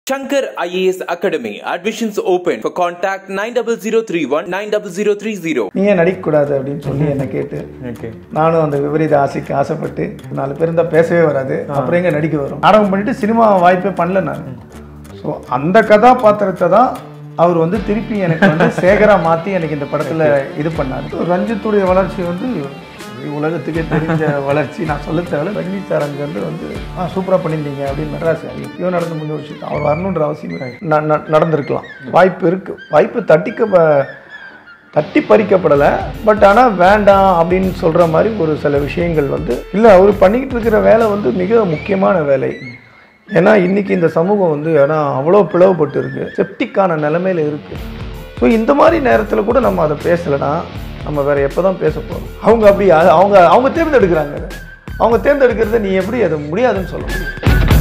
Shankar IAS Academy. Admissions open. For contact 90031 90030. நீ ஏன் நடிக்கக்கூடாது அப்படின்னு சொல்லி என்னை கேட்டு ஓகே நானும் அந்த விபரீத ஆசைக்கு ஆசைப்பட்டு நாலு பேர் இருந்தால் பேசவே வராது அப்புறம் எங்க நடிக்க வரும் நாடகம் பண்ணிட்டு சினிமா வாய்ப்பே பண்ணல நான் ஸோ அந்த கதாபாத்திரத்தை தான் அவர் வந்து திருப்பி எனக்கு வந்து சேகரா மாற்றி எனக்கு இந்த படத்தில் இது பண்ணார் ரஞ்சித்துடைய வளர்ச்சி வந்து உலகத்துக்கே தெரிஞ்ச வளர்ச்சி நான் சொல்ல தேவையில்ல ரஜினி சார் அங்கேருந்து வந்து ஆ சூப்பராக பண்ணியிருந்தீங்க அப்படின்னு மெட்ராஸ் அது எப்பயோ நடந்து முடிஞ்ச விஷயம் அவர் வரணுன்ற அவசியம் இல்லை. ந- ந- நடந்திருக்கலாம் வாய்ப்பு இருக்குது வாய்ப்பு தட்டிக்க ப- தட்டி பறிக்கப்படலை பட் ஆனால் வேண்டாம் அப்படின்னு சொல்கிற மாதிரி ஒரு சில விஷயங்கள் வந்து இல்லை அவர் பண்ணிக்கிட்டு இருக்கிற வேலை வந்து மிக முக்கியமான வேலை ஏன்னா இன்னைக்கு இந்த சமூகம் வந்து ஏன்னா அவ்வளோ பிளவுபட்டு இருக்கு செப்டிக்கான நிலைமையில இருக்கு ஸோ இந்த மாதிரி நேரத்தில் கூட நம்ம அதை பேசலைன்னா நம்ம வேற எப்போ தான் பேச போகிறோம் அவங்க அப்படி அ- அவங்க அவங்க தேர்ந்தெடுக்கிறாங்க அதை. அவங்க தேர்ந்தெடுக்கிறத நீ எப்படி அது முடியாதுன்னு சொல்ல முடியும்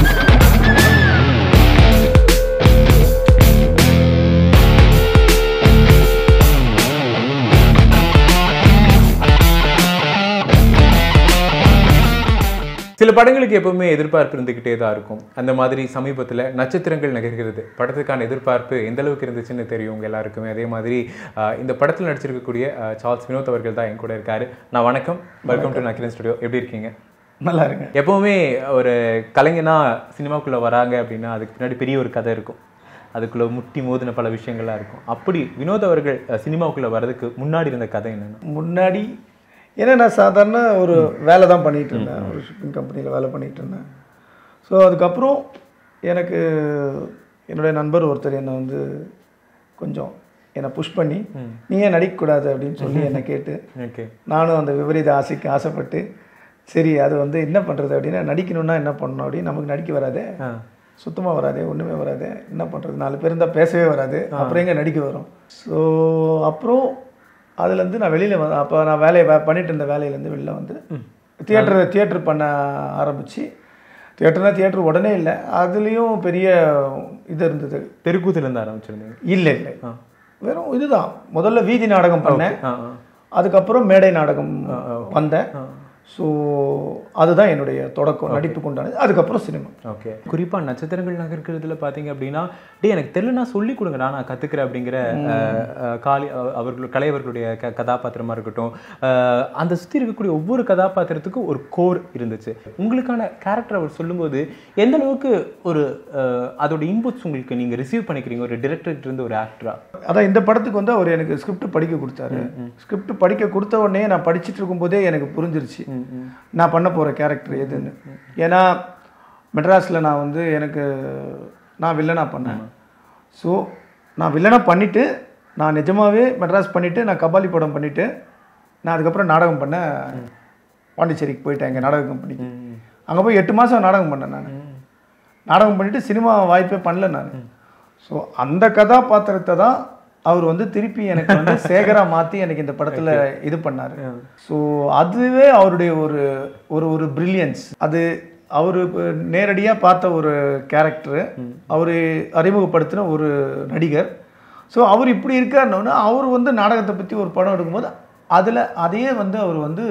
சில படங்களுக்கு எப்பவுமே எதிர்பார்ப்பு இருந்துகிட்டே தான் இருக்கும் அந்த மாதிரி சமீபத்தில் நட்சத்திரங்கள் நகர்கிறது படத்துக்கான எதிர்பார்ப்பு எந்த அளவுக்கு இருந்துச்சுன்னு தெரியும் உங்க எல்லாருக்குமே அதே மாதிரி ஆஹ், இந்த படத்தில் நடிச்சிருக்கக்கூடிய ஆஹ், சார்ல்ஸ் வினோத் அவர்கள் தான் என் கூட இருக்காரு நான் வணக்கம் வெல்கம் டு நக்கிரன் ஸ்டுடியோ எப்படி இருக்கீங்க நல்லா இருங்க எப்பவுமே ஒரு கலைஞனா சினிமாக்குள்ள வராங்க அப்படின்னா அதுக்கு பின்னாடி பெரிய ஒரு கதை இருக்கும் அதுக்குள்ள முட்டி மோதின பல விஷயங்கள்லாம் இருக்கும் அப்படி வினோத் அவர்கள் அஹ், சினிமாவுக்குள்ள வர்றதுக்கு முன்னாடி இருந்த கதை என்னன்னா முன்னாடி ஏன்னா நான் சாதாரண ஒரு வேலை தான் பண்ணிகிட்டு இருந்தேன் ஒரு ஷிப்பிங் கம்பெனியில் வேலை பண்ணிகிட்டு இருந்தேன் ஸோ அதுக்கப்புறம் எனக்கு என்னுடைய நண்பர் ஒருத்தர் என்னை வந்து கொஞ்சம் என்னை புஷ் பண்ணி நீ ஏன் நடிக்கக்கூடாது அப்படின்னு சொல்லி என்னை கேட்டு ஓகே நானும் அந்த விபரீத ஆசைக்கு ஆசைப்பட்டு சரி அது வந்து என்ன பண்ணுறது அப்படின்னா நடிக்கணும்னா என்ன பண்ணணும் அப்படின்னு நமக்கு நடிக்க வராதே சுத்தமாக வராதே ஒன்றுமே வராதே என்ன பண்ணுறது நாலு பேர் இருந்தால் பேசவே வராது அப்புறம் எங்கே நடிக்க வரும் ஸோ அப்புறம் அதுலேருந்து நான் வெளியில் வந்து அப்போ நான் வேலையை வே- பண்ணிட்டு இருந்த வேலையிலேருந்து வெளில வந்து தியேட்டர் தியேட்டர் பண்ண ஆரம்பித்து தியேட்டர்னா தியேட்டர் உடனே இல்லை அதுலேயும் பெரிய இது இருந்தது தெருக்கூத்துல இருந்து ஆரம்பிச்சிருந்தீங்க இல்லை இல்லை வெறும் இதுதான் முதல்ல வீதி நாடகம் பண்ணேன் ஆ ஆ அதுக்கப்புறம் மேடை நாடகம் வந்தேன் ஸோ அதுதான் என்னுடைய தொடக்கம் நடிப்பு கொண்டானது அதுக்கப்புறம் சினிமா ஓகே குறிப்பாக நட்சத்திரங்கள் நகர்க்கிறதுல பார்த்தீங்க அப்படின்னா டேய் எனக்கு தெரியலனா சொல்லி கொடுங்கடா நான் கற்றுக்கிறேன் அப்படிங்கிற அஹ், அஹ், காளி அஹ், அவர்கள் கலை அவர்களுடைய க கதாபாத்திரமாக இருக்கட்டும் அஹ், அந்த சுற்றி இருக்கக்கூடிய ஒவ்வொரு கதாபாத்திரத்துக்கும் ஒரு கோர் இருந்துச்சு உங்களுக்கான கேரக்டர் அவர் சொல்லும்போது எந்த அளவுக்கு ஒரு அஹ், அதோட இன்புட்ஸ் உங்களுக்கு நீங்கள் ரிசீவ் பண்ணிக்கிறீங்க ஒரு director இருந்து ஒரு ஆக்டரா அதான் இந்த படத்துக்கு வந்து அவர் எனக்கு ஸ்கிரிப்ட் படிக்க கொடுத்தாரு ஸ்கிரிப்ட் படிக்க கொடுத்த உடனே நான் படிச்சிட்டு இருக்கும்போதே எனக்கு புரிஞ்சிருச்சு நான் பண்ண போகிற கேரக்டர் எதுன்னு ஏன்னா மெட்ராஸில் நான் வந்து எனக்கு நான் வில்லனா பண்ணேன் ஸோ நான் வில்லனா பண்ணிவிட்டு நான் நிஜமாவே மெட்ராஸ் பண்ணிவிட்டு நான் கபாலி படம் பண்ணிவிட்டு நான் அதுக்கப்புறம் நாடகம் பண்ண பாண்டிச்சேரிக்கு போயிட்டேன் எங்கள் நாடக கம்பெனிக்கு அங்கே போய் எட்டு மாதம் நாடகம் பண்ணேன் நான் நாடகம் பண்ணிட்டு சினிமா வாய்ப்பே பண்ணல நான் ஸோ அந்த கதாபாத்திரத்தை தான் அவர் வந்து திருப்பி எனக்கு வந்து சேகரா மாற்றி எனக்கு இந்த படத்தில் இது பண்ணார் ஸோ அதுவே அவருடைய ஒரு ஒரு ஒரு பிரில்லியன்ஸ் அது அவர் நேரடியாக பார்த்த ஒரு கேரக்டரு அவர் அறிமுகப்படுத்தின ஒரு நடிகர் ஸோ அவர் இப்படி இருக்காருன்னா அவர் வந்து நாடகத்தை பற்றி ஒரு படம் எடுக்கும்போது அதில் அதையே வந்து அவர் வந்து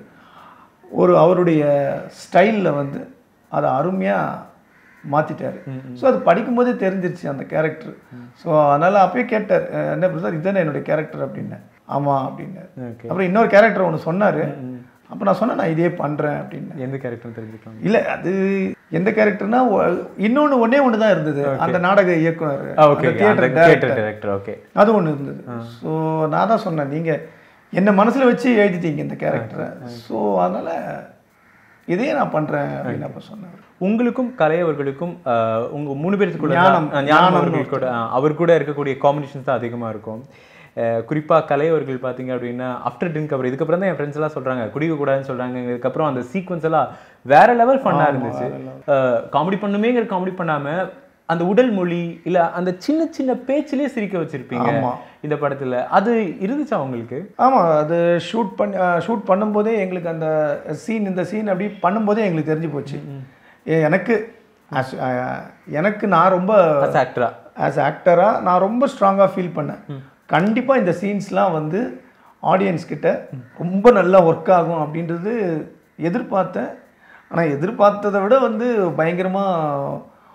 ஒரு அவருடைய ஸ்டைலில் வந்து அதை அருமையாக மாற்றிட்டாரு ஸோ அது படிக்கும்போதே தெரிஞ்சிருச்சு அந்த கேரக்டர் ஸோ அதனால் அப்பயே கேட்டார் அஹ் என்ன பிரசாத் இதுதானே என்னுடைய கேரக்டர் அப்படின்னேன் ஆமாம் அப்படின்னாரு ஓகே அப்புறம் இன்னொரு கேரக்டர் ஒன்று சொன்னார் அப்போ நான் சொன்னேன் நான் இதே பண்ணுறேன் அப்படின்னேன் எந்த கேரக்டர் தெரிஞ்சுக்கலாம் இல்லை அது எந்த கேரக்டர்னா இன்னொன்று ஒன்றே ஒன்று தான் இருந்தது அந்த நாடக இயக்குனர் ஓகே அந்த theatre director. டேரக்டர் ஓகே அது ஒன்று இருந்தது ஸோ நான் தான் சொன்னேன் நீங்கள் என்ன மனசில் வச்சு எழுதிட்டீங்க இந்த கேரக்டரை ஸோ அதனால் இதையே நான் பண்ணுறேன் அப்படின்னு அப்போ சொன்னேன் உங்களுக்கும் கலை அவர்களுக்கும் ஆஹ், உங்க மூணு பேருக்குள்ள ஞானம், தான், ஆஹ், ஞானம் அவர்கள் கூட ஆஹ், அவர் கூட இருக்கக்கூடிய காம்பினேஷன்ஸ் தான் அதிகமா இருக்கும் ஆஹ், குறிப்பா கலை அவர்கள் பாத்தீங்க அப்படின்னா ஆஃப்டர் ட்ரிங்க் அப்புறம் இதுக்கப்புறம் தான் என் ஃப்ரெண்ட்ஸ் எல்லாம் சொல்றாங்க குடிக்க கூடாதுன்னு சொல்றாங்க இதுக்கப்புறம் அந்த சீக்வன்ஸ் எல்லாம் வேற லெவல் ஃபன்னா இருந்துச்சு காமெடி பண்ணுமேங்கிற காமெடி பண்ணாம அந்த உடல் மொழி இல்ல அந்த சின்ன சின்ன பேச்சிலே சிரிக்க வச்சிருப்பீங்க ஆமா. இந்த படத்துல அது இருந்துச்சா உங்களுக்கு ஆமாம் அது ஷூட் பண்ணி ஷூட் பண்ணும்போதே எங்களுக்கு அந்த சீன் இந்த சீன் அப்படி பண்ணும்போதே எங்களுக்கு தெரிஞ்சு போச்சு ஏ, எனக்கு as- அஹ், எனக்கு நான் ரொம்ப ஆக்டரா ஆஸ் ஆக்டராக நான் ரொம்ப ஸ்ட்ராங்காக ஃபீல் பண்ணேன் கண்டிப்பாக இந்த சீன்ஸ்லாம் வந்து ஆடியன்ஸ் கிட்ட ரொம்ப நல்லா ஒர்க் ஆகும் அப்படின்றது எதிர்பார்த்தேன் ஆனால் எதிர்பார்த்ததை விட வந்து பயங்கரமாக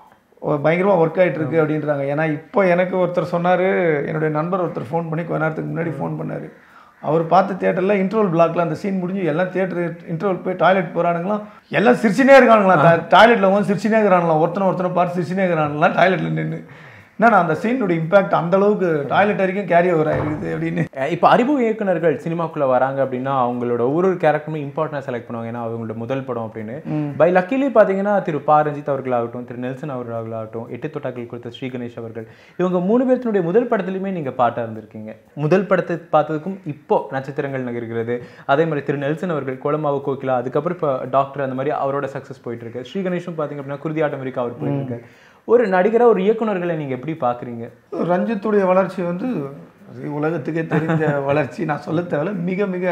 பயங்கரமாக ஒர்க் ஆகிட்டு இருக்கு அப்படின்றாங்க ஏன்னா இப்போ எனக்கு ஒருத்தர் சொன்னார் என்னுடைய நண்பர் ஒருத்தர் ஃபோன் பண்ணி கொஞ்ச நேரத்துக்கு முன்னாடி ஃபோன் பண்ணார் அவர் பார்த்த தேட்டரில் இன்டர்வல் பிளாக்ல அந்த சீன் முடிஞ்சு எல்லாம் தேட்டர் இன்டர்வல் போய் டாய்லெட் போகிறானுங்களாம் எல்லாம் சிரிச்சினே இருக்கானுங்களா டாய்லெட்டில் வந்து சிரிச்சினே இருக்கிறாங்களாம் ஒருத்தனை ஒருத்தனை பார்த்து சிரிச்சினே இருக்கிறாங்களாம் டாய்லெட்டில் நின்று என்னன்னா அந்த சீனுடைய இம்பாக்ட் அந்த அளவுக்கு டாய்லெட் வரைக்கும் கேரி ஓவர் ஆகிருக்குது அப்படின்னு அஹ் இப்போ அறிவு இயக்குனர்கள் சினிமாக்குள்ள வராங்க அப்படின்னா அவங்களோட ஒரு ஒரு கேரக்டருமே இம்பார்ட்டன்ட் செலக்ட் பண்ணுவாங்க ஏன்னா அவங்களோட முதல் படம் அப்படின்னு பை லக்கிலி பாத்தீங்கன்னா திரு பா ரஞ்சித் அவர்களாகட்டும் திரு நெல்சன் அவர்களாகட்டும் எட்டு தொட்டாக்கள் கொடுத்த ஸ்ரீ கணேஷ் அவர்கள் இவங்க மூணு பேர்த்தினுடைய முதல் படத்துலையுமே நீங்க பாட்டா இருந்திருக்கீங்க முதல் படத்தை பார்த்ததுக்கும் இப்போ நட்சத்திரங்கள் நகர்கிறது அதே மாதிரி திரு நெல்சன் அவர்கள் கோலமாவு கோகிலா அதுக்கப்புறம் இப்போ டாக்டர் அந்த மாதிரி அவரோட சக்ஸஸ் போயிட்டு இருக்கு ஸ்ரீ கணேஷும் பாத்தீங்க அப்படின்னா குருதியாட்டம் வரைக்கும் அவர் போயிட்டு இருக்காரு ஒரு நடிகரா ஒரு இயக்குனர்களை நீங்க எப்படி பாக்குறீங்க ரஞ்சித்துடைய வளர்ச்சி வந்து அது உலகத்துக்கே தெரிஞ்ச வளர்ச்சி நான் சொல்ல தேவையில்ல மிக மிக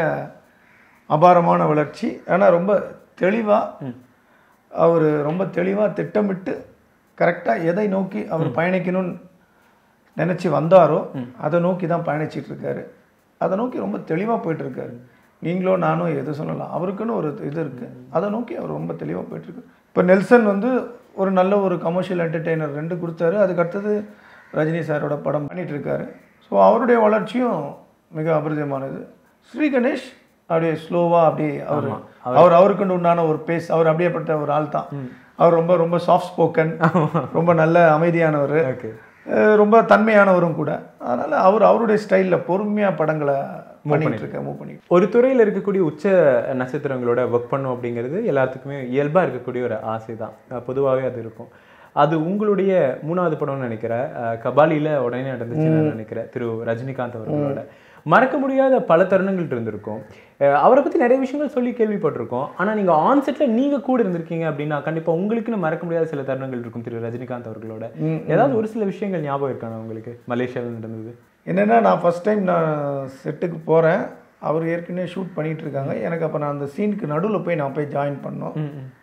அபாரமான வளர்ச்சி ஆனால் ரொம்ப தெளிவாக அவர் ரொம்ப தெளிவாக திட்டமிட்டு கரெக்டாக எதை நோக்கி அவர் பயணிக்கணும்னு நினச்சி வந்தாரோ அதை நோக்கி தான் பயணிச்சிட்டு இருக்காரு அதை நோக்கி ரொம்ப தெளிவாக போயிட்டு இருக்காரு நீங்களோ நானும் எது சொல்லலாம் அவருக்குன்னு ஒரு இது இருக்கு அதை நோக்கி அவர் ரொம்ப தெளிவாக போயிட்டு இருக்கு இப்போ நெல்சன் வந்து ஒரு நல்ல ஒரு கமர்ஷியல் என்டர்டெய்னர் ரெண்டு கொடுத்தாரு அதுக்கு அடுத்தது ரஜினி சாரோட படம் பண்ணிட்டு இருக்காரு ஸோ அவருடைய வளர்ச்சியும் மிக அபரிதமானது ஸ்ரீ கணேஷ் அப்படியே ஸ்லோவாக அப்படியே அவர் அவர் அவருக்குன்னு உண்டான ஒரு பேஸ் அவர் அப்படியேப்பட்ட ஒரு ஆள் தான் அவர் ரொம்ப ரொம்ப சாஃப்ட் ஸ்போக்கன் ரொம்ப நல்ல அமைதியானவர் ஓகே அஹ் ரொம்ப தன்மையானவரும் கூட அதனால அவர் அவருடைய ஸ்டைலில் பொறுமையாக படங்களை பண்ணிட்டு இருக்க மூவ் பண்ணி ஒரு துறையில் இருக்கக்கூடிய உச்ச நட்சத்திரங்களோட ஒர்க் பண்ணும் அப்படிங்கிறது எல்லாத்துக்குமே இயல்பாக இருக்கக்கூடிய ஒரு ஆசை தான் பொதுவாகவே அது இருக்கும் அது உங்களுடைய மூணாவது படம்னு நினைக்கிறேன் அஹ் கபாலியில உடனே நடந்துச்சுன்னு நினைக்கிறேன் திரு ரஜினிகாந்த் அவர்களோட மறக்க முடியாத பல தருணங்கள் இருந்திருக்கும் அஹ் அவரை பத்தி நிறைய விஷயங்கள் சொல்லி கேள்விப்பட்டிருக்கோம் ஆனா நீங்க ஆன் செட்ல நீங்க கூட இருந்திருக்கீங்க அப்படின்னா கண்டிப்பா உங்களுக்குன்னு மறக்க முடியாத சில தருணங்கள் இருக்கும் திரு ரஜினிகாந்த் அவர்களோட ஏதாவது ஒரு சில விஷயங்கள் ஞாபகம் இருக்கானா உங்களுக்கு மலேசியாவில் நடந்தது என்னென்னா நான் ஃபஸ்ட் டைம் நான் செட்டுக்கு போகிறேன் அவர் ஏற்கனவே ஷூட் பண்ணிட்டு இருக்காங்க எனக்கு அப்போ நான் அந்த சீனுக்கு நடுவில் போய் நான் போய் ஜாயின் பண்ணோம்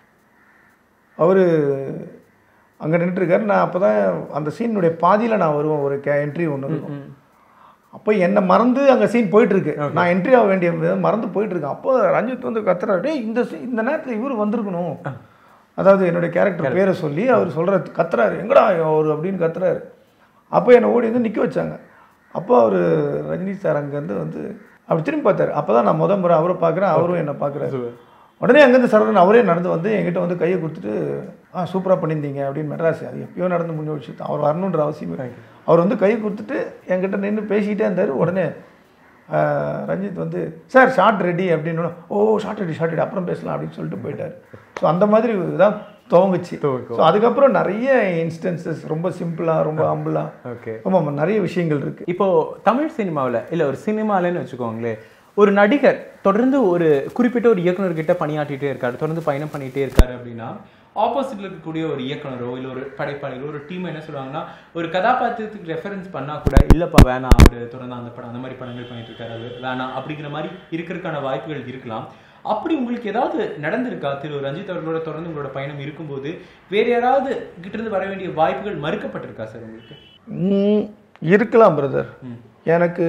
அவர் அங்கே நின்றுருக்காரு நான் அப்போ தான் அந்த சீனுடைய பாதியில் நான் வருவேன் ஒரு கே என்ட்ரி ஒன்று இருக்கும் அப்போ என்னை மறந்து அங்கே சீன் போயிட்டுருக்கு நான் என்ட்ரி ஆக வேண்டிய விதம் மறந்து போயிட்டுருக்கேன் அப்போ ரஞ்சித் வந்து கத்துறாரு டேய் இந்த scene- இந்த நேரத்தில் இவர் வந்திருக்கணும் அதாவது என்னுடைய கேரக்டர் பேரை சொல்லி அவர் சொல்கிற கத்துறாரு எங்கடா அவர் அப்படின்னு கத்துறாரு அப்போ என்னை ஓடி வந்து நிற்க வச்சாங்க அப்போ அவர் ரஜினி சார் அங்கேருந்து வந்து அப்படி திரும்பி பார்த்தாரு அப்போ தான் நான் முத முறை அவரை பார்க்குறேன் அவரும் என்னை பார்க்குறாரு உடனே அங்கேருந்து சரவணன் அவரே நடந்து வந்து என்கிட்ட வந்து கையை கொடுத்துட்டு ஆ சூப்பராக பண்ணியிருந்தீங்க அப்படின்னு மெட்ராஸ் அது எப்பயோ நடந்து முடிஞ்ச விஷயம் தான் அவர் வரணுன்ற அவசியம் இல்லை. அவர் வந்து கை கொடுத்துட்டு என்கிட்ட நின்று பேசிக்கிட்டே இருந்தார் உடனே ஆ, ரஞ்சித் வந்து சார் ஷார்ட் ரெடி அப்படின்னு ஓ ஷார்ட் ரெடி ஷார்ட் ரெடி அப்புறம் பேசலாம் அப்படின்னு சொல்லிட்டு போயிட்டார் ஸோ அந்த மாதிரி தான் துவங்குச்சு ஸோ அதுக்கப்புறம் நிறைய இன்ஸ்டன்சஸ் ரொம்ப சிம்பிளாக ரொம்ப ஹம்பிளாக ஓகே ரொம்ப நிறைய விஷயங்கள் இருக்குது இப்போ தமிழ் சினிமாவில் இல்லை ஒரு சினிமாலன்னு வச்சுக்கோங்களேன் ஒரு நடிகர் தொடர்ந்து ஒரு குறிப்பிட்ட ஒரு இயக்குனர்கிட்ட பணியாற்றிட்டே இருக்காரு தொடர்ந்து பயணம் பண்ணிட்டே இருக்காரு அப்படின்னா ஆப்போசிட்ல இருக்கக்கூடிய ஒரு இயக்குனரோ இல்லை ஒரு படைப்பாளிகளோ ஒரு டீம் என்ன சொல்லுவாங்கன்னா ஒரு கதாபாத்திரத்துக்கு ரெஃபரன்ஸ் பண்ணா கூட இல்லப்பா வேணாம் அவரு தொடர்ந்து அந்த படம் அந்த மாதிரி படங்கள் பண்ணிட்டு இருக்காரு அது வேணாம் அப்படிங்கிற மாதிரி இருக்கிறதுக்கான வாய்ப்புகள் இருக்கலாம் அப்படி உங்களுக்கு ஏதாவது நடந்திருக்கா திரு ரஞ்சித் அவர்களோட தொடர்ந்து உங்களோட பயணம் இருக்கும்போது வேற யாராவது கிட்ட இருந்து வர வேண்டிய வாய்ப்புகள் மறுக்கப்பட்டிருக்கா சார் உங்களுக்கு ம், இருக்கலாம் பிரதர் எனக்கு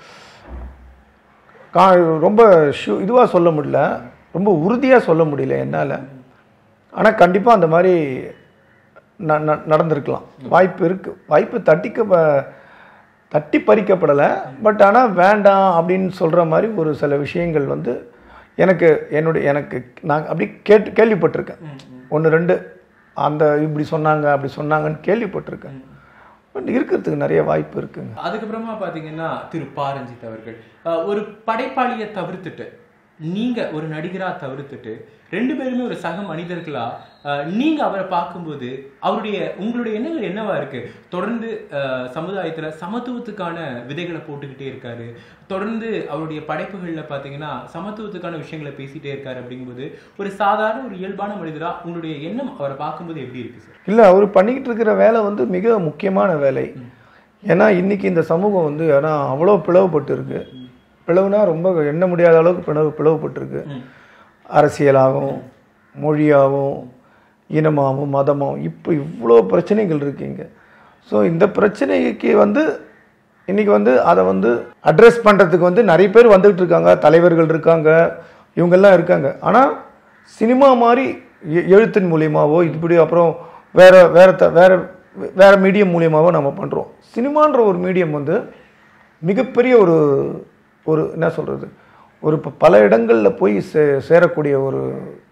கா ரொம்ப ஷூ இதுவாக சொல்ல முடியல ரொம்ப உறுதியாக சொல்ல முடியல என்னால் ஆனால் கண்டிப்பாக அந்த மாதிரி ந- ந- நடந்திருக்கலாம் வாய்ப்பு இருக்குது வாய்ப்பு தட்டிக்க ப- தட்டி பறிக்கப்படலை பட் ஆனால் வேண்டாம் அப்படின்னு சொல்கிற மாதிரி ஒரு சில விஷயங்கள் வந்து எனக்கு என்னுடைய எனக்கு நான் அப்படி கேட்டு கேள்விப்பட்டிருக்கேன் ஒன்று ரெண்டு அந்த இப்படி சொன்னாங்க அப்படி சொன்னாங்கன்னு கேள்விப்பட்டிருக்கேன் பட் இருக்கிறதுக்கு நிறைய வாய்ப்பு இருக்குங்க அதுக்கப்புறமா பாத்தீங்கன்னா திரு பா ரஞ்சித் அவர்கள் அஹ், ஒரு படைப்பாளியை தவிர்த்துட்டு நீங்க ஒரு நடிகரா தவிர்த்துட்டு ரெண்டு பேருமே ஒரு சக மனிதர்களா அஹ், நீங்க அவரை பார்க்கும்போது அவருடைய உங்களுடைய எண்ணங்கள் என்னவா இருக்கு தொடர்ந்து அஹ், சமுதாயத்துல சமத்துவத்துக்கான விதைகளை போட்டுக்கிட்டே இருக்காரு தொடர்ந்து அவருடைய படைப்புகள்ல பாத்தீங்கன்னா சமத்துவத்துக்கான விஷயங்களை பேசிட்டே இருக்காரு அப்படிங்கும்போது ஒரு சாதாரண ஒரு இயல்பான மனிதரா உங்களுடைய எண்ணம் அவரை பார்க்கும்போது எப்படி இருக்கு சார் இல்லை அவர் பண்ணிக்கிட்டு இருக்கிற வேலை வந்து மிக முக்கியமான வேலை ஏன்னா இன்னைக்கு இந்த சமூகம் வந்து ஏன்னா அவ்வளோ பிளவுபட்டு இருக்கு பிளவுனா ரொம்ப எண்ண முடியாத அளவுக்கு பிளவு பிளவுபட்டிருக்கு அரசியலாகவும் மொழியாகவும் இனமாகவும் மதமாகவும் இப்போ இவ்வளோ பிரச்சனைகள் இருக்கு இங்கே ஸோ இந்த பிரச்சனைக்கு வந்து இன்னைக்கு வந்து அதை வந்து அட்ரஸ் பண்ணுறதுக்கு வந்து நிறைய பேர் வந்துகிட்டு இருக்காங்க தலைவர்கள் இருக்காங்க இவங்கெல்லாம் இருக்காங்க ஆனால் சினிமா மாதிரி எ- எழுத்தின் மூலியமாவோ இப்படி அப்புறம் வேற வேற த வேற வேற மீடியம் மூலியமாகவும் நம்ம பண்ணுறோம் சினிமான்ற ஒரு மீடியம் வந்து மிகப்பெரிய ஒரு ஒரு என்ன சொல்கிறது ஒரு ப- பல இடங்களில் போய் சே சேரக்கூடிய ஒரு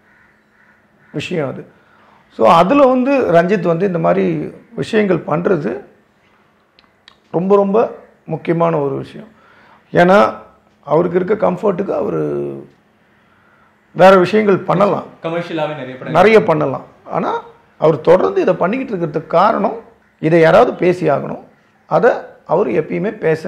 விஷயம் அது ஸோ அதில் வந்து ரஞ்சித் வந்து இந்த மாதிரி விஷயங்கள் பண்ணுறது ரொம்ப ரொம்ப முக்கியமான ஒரு விஷயம் ஏன்னா அவருக்கு இருக்க கம்ஃபர்ட்டுக்கு அவர் வேற விஷயங்கள் பண்ணலாம் கமர்ஷியலாவே நிறைய படங்கள் நிறைய பண்ணலாம் ஆனால் அவர் தொடர்ந்து இதை பண்ணிக்கிட்டு இருக்கிறதுக்கு காரணம் இதை யாராவது பேசி ஆகணும் அதை அவர் எப்பயுமே பேச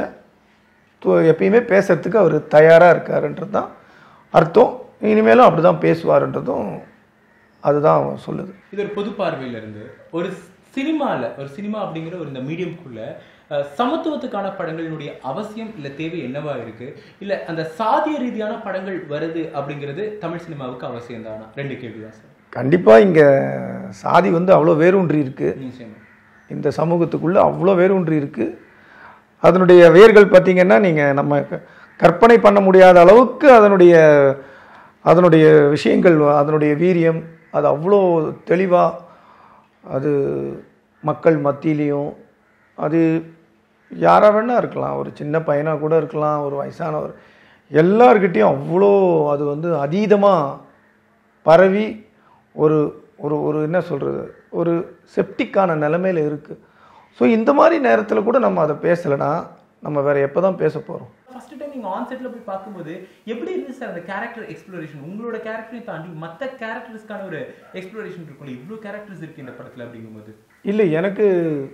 து- எப்பயுமே பேசுறதுக்கு அவர் தயாராக இருக்காருன்றது தான் அர்த்தம் இனிமேலும் அப்படி தான் பேசுவாருன்றதும் அதுதான் அவன் சொல்லுது இது ஒரு பொது பார்வையில இருந்து ஒரு சினிமால ஒரு சினிமா அப்படிங்கிற ஒரு இந்த மீடியம்குள்ள அஹ், சமத்துவத்துக்கான படங்களினுடைய அவசியம் இல்ல தேவை என்னவா இருக்கு இல்ல அந்த சாதிய ரீதியான படங்கள் வருது அப்படிங்கிறது தமிழ் சினிமாவுக்கு அவசியம் தானா ரெண்டு கேள்விதான் சார் கண்டிப்பாக இங்கே சாதி வந்து அவ்வளோ வேரூன்றி இருக்குது நிச்சயமா இந்த சமூகத்துக்குள்ளே அவ்வளோ வேரூன்றி இருக்குது அதனுடைய வேர்கள் பார்த்தீங்கன்னா நீங்கள் நம்ம க- கற்பனை பண்ண முடியாத அளவுக்கு அதனுடைய அதனுடைய விஷயங்கள் அதனுடைய வீரியம் அது அவ்வளோ தெளிவாக அது மக்கள் மத்தியிலையும் அது யாராக வேணா இருக்கலாம் ஒரு சின்ன பையனாக கூட இருக்கலாம் ஒரு வயசானவர் எல்லார்கிட்டேயும் அவ்வளோ அது வந்து அதீதமாக பரவி ஒரு ஒரு ஒரு என்ன சொல்கிறது ஒரு செப்டிக்கான நிலைமையில் இருக்குது ஸோ இந்த மாதிரி நேரத்தில் கூட நம்ம அதை பேசலைன்னா நம்ம வேற எப்போ தான் பேச போகிறோம் ஃபர்ஸ்ட் டைம் நீங்க ஆன் செட்ல போய் பார்க்கும்போது எப்படி இருந்துச்சு சார் அந்த கேரக்டர் எக்ஸ்ப்ளோரேஷன் உங்களோட கேரக்டரையும் தாண்டி மத்த கேரக்டர்ஸ்க்கான ஒரு எக்ஸ்ப்ளோரேஷன் இருக்கும் இவ்வளவு கேரக்டர்ஸ் இருக்கு இந்த படத்துல அப்படிங்கும்போது இல்லை எனக்கு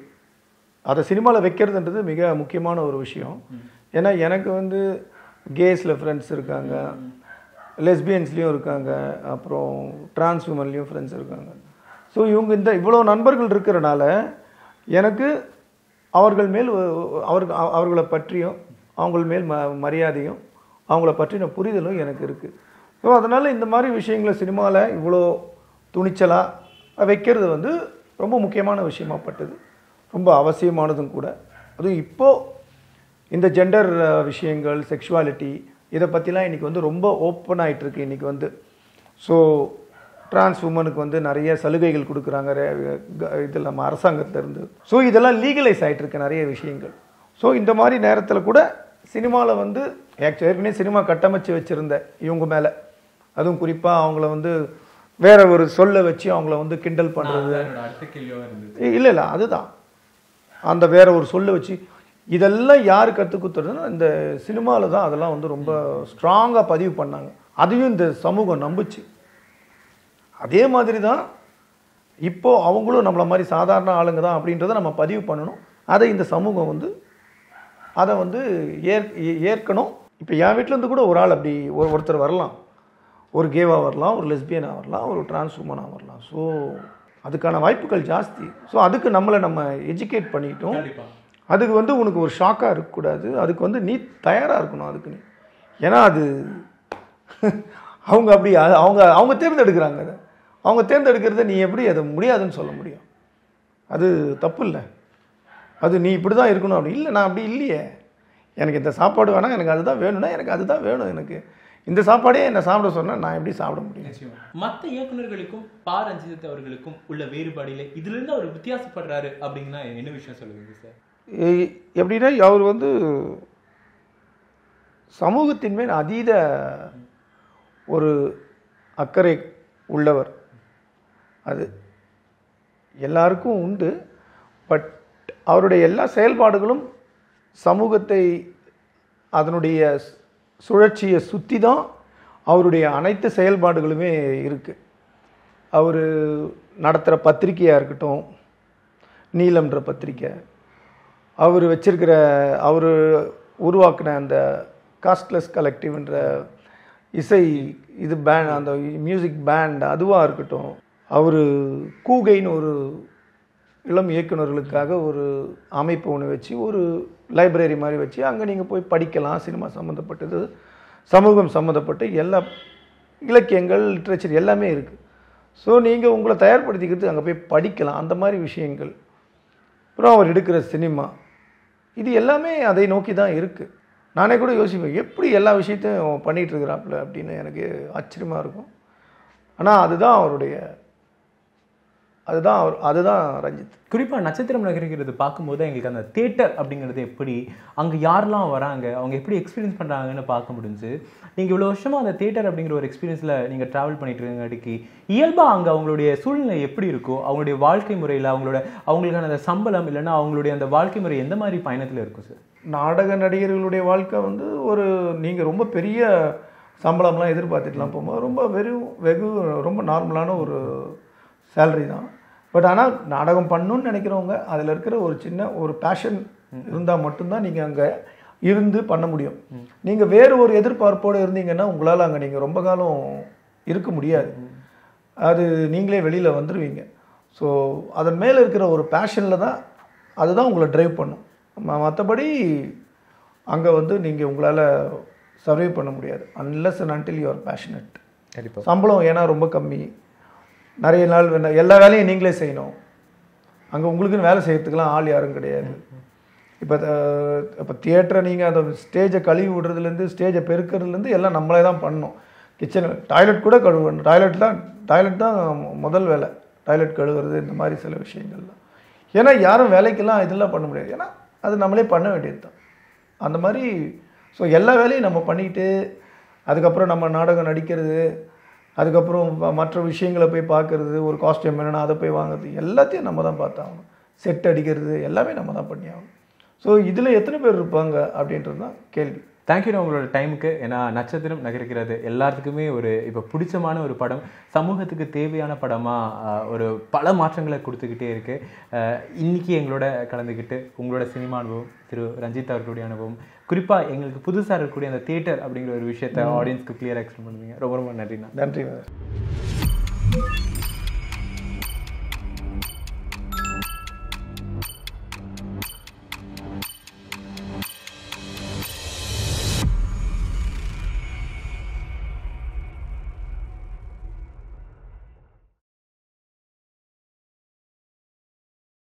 அதை சினிமாவில் வைக்கிறதுன்றது மிக முக்கியமான ஒரு விஷயம் ஏன்னா எனக்கு வந்து கேஸில் ஃப்ரெண்ட்ஸ் இருக்காங்க லெஸ்பியன்ஸ்லேயும் இருக்காங்க அப்புறம் டிரான்ஸ் உமன்லேயும் ஃப்ரெண்ட்ஸ் இருக்காங்க ஸோ இவங்க இந்த இவ்வளோ நண்பர்கள் இருக்கிறனால எனக்கு அவர்கள் மேல் ஒ- அவர்கள் அவ- அவர்களை பற்றியும் அவங்கள் மேல் ம மரியாதையும் அவங்கள பற்றின புரிதலும் எனக்கு இருக்குது ஸோ அதனால் இந்த மாதிரி விஷயங்களை சினிமாவில் இவ்வளோ துணிச்சலாக வைக்கிறது வந்து ரொம்ப முக்கியமான விஷயமாப்பட்டது ரொம்ப அவசியமானதும் கூட அதுவும் இப்போது இந்த ஜெண்டர் விஷயங்கள் செக்ஷுவாலிட்டி இதை பற்றிலாம் இன்றைக்கி வந்து ரொம்ப ஓப்பன் ஆயிட்டு இருக்கு இன்றைக்கி வந்து ஸோ டிரான்ஸ் உமனுக்கு வந்து நிறைய சலுகைகள் கொடுக்குறாங்க ரெ- க- இது நம்ம அரசாங்கத்திலேருந்து ஸோ இதெல்லாம் லீகலைஸ் ஆயிட்டு இருக்கு நிறைய விஷயங்கள் ஸோ இந்த மாதிரி நேரத்தில் கூட சினிமாவில் வந்து ஆக்சுவலி ஏற்கனவே சினிமா கட்டமைச்சு வச்சுருந்த இவங்க மேலே அதுவும் குறிப்பாக அவங்கள வந்து வேற ஒரு சொல்ல வச்சு அவங்கள வந்து கிண்டல் பண்ணுறது அதுதான் என்னோட அடுத்த கேள்வியா இருந்தது இல்லை இல்லை அதுதான் அந்த வேற ஒரு சொல்ல வச்சு இதெல்லாம் யார் கற்றுக் கொடுத்துறதுன்னா இந்த சினிமாவில் தான் அதெல்லாம் வந்து ரொம்ப ஸ்ட்ராங்காக பதிவு பண்ணாங்க அதையும் இந்த சமூகம் நம்புச்சு அதே மாதிரி தான் இப்போ அவங்களும் நம்மள மாதிரி சாதாரண ஆளுங்க தான் அப்படின்றத நம்ம பதிவு பண்ணணும் அதை இந்த சமூகம் வந்து அதை வந்து ஏற் ஏ- ஏற்கணும் இப்போ என் வீட்டிலேருந்து கூட ஒரு ஆள் அப்படி ஒரு ஒருத்தர் வரலாம் ஒரு கேவாக வரலாம் ஒரு லெஸ்பியனாக வரலாம் ஒரு டிரான்ஸ் உமனாக வரலாம் ஸோ அதுக்கான வாய்ப்புகள் ஜாஸ்தி ஸோ அதுக்கு நம்மளை நம்ம எஜுகேட் பண்ணிக்கிட்டோம் கண்டிப்பா அதுக்கு வந்து உனக்கு ஒரு ஷாக்காக இருக்கக்கூடாது அதுக்கு வந்து நீ தயாராக இருக்கணும் அதுக்கு நீ ஏன்னா அது அவங்க அப்படி அ- அவங்க அவங்க தேர்ந்தெடுக்கிறாங்க அதை அவங்க தேர்ந்தெடுக்கிறத நீ எப்படி அதை முடியாதுன்னு சொல்ல முடியும் அது தப்பு இல்லை அது நீ இப்படி தான் இருக்கணும் அப்படி இல்லை நான் அப்படி இல்லையே எனக்கு இந்த சாப்பாடு வேணாம் எனக்கு அதுதான் வேணும்னா எனக்கு அதுதான் வேணும் எனக்கு இந்த சாப்பாடே என்ன சாப்பிட சொன்னால் நான் எப்படி சாப்பிட முடியும் நிச்சயமா மத்த இயக்குனர்களுக்கும் பா ரஞ்சித் அவர்களுக்கும் உள்ள வேறுபாடு இல்லை இதுல இருந்து அவர் வித்தியாசப்படுறாரு அப்படிங்கன்னா என்ன விஷயம் சொல்லுவீங்க சார் எ- எப்படின்னா அவர் வந்து சமூகத்தின் மேல் அதீத ஒரு அக்கறை உள்ளவர் அது எல்லாருக்கும் உண்டு பட் அவருடைய எல்லா செயல்பாடுகளும் சமூகத்தை அதனுடைய சு- சுழற்சியை சுற்றி தான் அவருடைய அனைத்து செயல்பாடுகளுமே இருக்குது அவர் நடத்துகிற பத்திரிக்கையாக இருக்கட்டும் நீலம்ன்ற பத்திரிக்கை அவர் வச்சிருக்கிற அவர் உருவாக்கின அந்த காஸ்ட்லெஸ் கலெக்டிவ்ன்ற இசை இது பேண்ட் அந்த மியூசிக் பேண்ட் அதுவாக இருக்கட்டும் அவர் கூகைன்னு ஒரு இளம் இயக்குனர்களுக்காக ஒரு அமைப்பு ஒன்று வச்சு ஒரு லைப்ரரி மாதிரி வச்சு அங்கே நீங்கள் போய் படிக்கலாம் சினிமா சம்மந்தப்பட்டது சமூகம் சம்மந்தப்பட்ட எல்லா இலக்கியங்கள் லிட்ரேச்சர் எல்லாமே இருக்குது ஸோ நீங்கள் உங்களை தயார்படுத்திக்கிறது அங்கே போய் படிக்கலாம் அந்த மாதிரி விஷயங்கள் அப்புறம் அவர் எடுக்கிற சினிமா இது எல்லாமே அதை நோக்கி தான் இருக்குது நானே கூட யோசிப்பேன் எப்படி எல்லா விஷயத்தையும் பண்ணிகிட்டு இருக்கிறாப்புல அப்படின்னு எனக்கு ஆச்சரியமாக இருக்கும் ஆனால் அதுதான் அவருடைய அதுதான் அவர் அதுதான் ரஞ்சித் குறிப்பா நட்சத்திரம் நகரிக்கிறது பார்க்கும்போது எங்களுக்கு அந்த தேட்டர் அப்படிங்கிறது எப்படி அங்க யாரெல்லாம் வராங்க அவங்க எப்படி எக்ஸ்பீரியன்ஸ் பண்றாங்கன்னு பார்க்க முடிஞ்சு நீங்க இவ்வளவு வருஷமா அந்த தேட்டர் அப்படிங்கிற ஒரு எக்ஸ்பீரியன்ஸ்ல நீங்க டிராவல் பண்ணிட்டு இருக்கங்காட்டிக்கு இயல்பா அங்க அவங்களுடைய சூழ்நிலை எப்படி இருக்கோ அவங்களுடைய வாழ்க்கை முறையில அவங்களோட அவங்களுக்கான அந்த சம்பளம் இல்லைன்னா அவங்களுடைய அந்த வாழ்க்கை முறை எந்த மாதிரி பயணத்துல இருக்கும் சார் நாடக நடிகர்களுடைய வாழ்க்கை வந்து ஒரு நீங்கள் ரொம்ப பெரிய சம்பளம்லாம் எதிர்பார்த்துட்டுலாம் போகும்போது ரொம்ப வெறும் வெகு ரொம்ப நார்மலான ஒரு சேலரி தான் பட் ஆனால் நாடகம் பண்ணணும்னு நினைக்கிறவங்க அதில் இருக்கிற ஒரு சின்ன ஒரு பேஷன் இருந்தால் மட்டும்தான் நீங்கள் அங்கே இருந்து பண்ண முடியும் நீங்கள் வேறு ஒரு எதிர்பார்ப்போடு இருந்தீங்கன்னா உங்களால் அங்கே நீங்கள் ரொம்ப காலம் இருக்க முடியாது அது நீங்களே வெளியில் வந்துடுவீங்க ஸோ அதன் மேலே இருக்கிற ஒரு பேஷனில் தான் அதுதான் உங்களை டிரைவ் பண்ணும் ம- மற்றபடி அங்கே வந்து நீங்கள் உங்களால் சர்வே பண்ண முடியாது unless and until you are passionate கண்டிப்பா சம்பளம் ஏன்னா ரொம்ப கம்மி நிறைய நாள் வேணா எல்லா வேலையும் நீங்களே செய்யணும் அங்கே உங்களுக்குன்னு வேலை செய்யறதுக்கெல்லாம் ஆள் யாரும் கிடையாது இப்போ இப்போ தியேட்டரை நீங்கள் அந்த ஸ்டேஜை கழுவி விடுறதுலேருந்து ஸ்டேஜை பெருக்கிறதுலேருந்து எல்லாம் நம்மளே தான் பண்ணணும் கிச்சன் டாய்லெட் கூட கழுவணும் டாய்லெட் தான் டாய்லெட் தான் முதல் வேலை டாய்லெட் கழுவுறது இந்த மாதிரி சில விஷயங்கள்லாம் ஏன்னா யாரும் வேலைக்கெல்லாம் இதெல்லாம் பண்ண முடியாது ஏன்னா அது நம்மளே பண்ண வேண்டியது தான் அந்த மாதிரி ஸோ எல்லா வேலையும் நம்ம பண்ணிக்கிட்டு அதுக்கப்புறம் நம்ம நாடகம் நடிக்கிறது அதுக்கப்புறம் ம- மற்ற விஷயங்களை போய் பார்க்கறது ஒரு காஸ்டியூம் என்னன்னா அதை போய் வாங்குறது எல்லாத்தையும் நம்ம தான் பார்த்தாகணும் செட் அடிக்கிறது எல்லாமே நம்ம தான் பண்ணி ஆகணும் ஸோ இதில் எத்தனை பேர் இருப்பாங்க அப்படின்றது தான் கேள்வி தேங்க்யூ உங்களோட டைமுக்கு ஏன்னா நட்சத்திரம் நகர்க்கிறது எல்லாத்துக்குமே ஒரு இப்போ பிடிச்சமான ஒரு படம் சமூகத்துக்கு தேவையான படமாக ஒரு பல மாற்றங்களை கொடுத்துக்கிட்டே இருக்கு அஹ், இன்னைக்கு எங்களோட கலந்துக்கிட்டு உங்களோட சினிமா அனுபவம் திரு ரஞ்சித் அவர்களுடைய அனுபவம் குறிப்பாக எங்களுக்கு புதுசாக இருக்கக்கூடிய அந்த தியேட்டர் அப்படிங்கிற ஒரு விஷயத்தை ஆடியன்ஸ்க்கு கிளியராக எக்ஸ்பிளைன் பண்ணுவீங்க ரொம்ப ரொம்ப நன்றிண்ணா நன்றி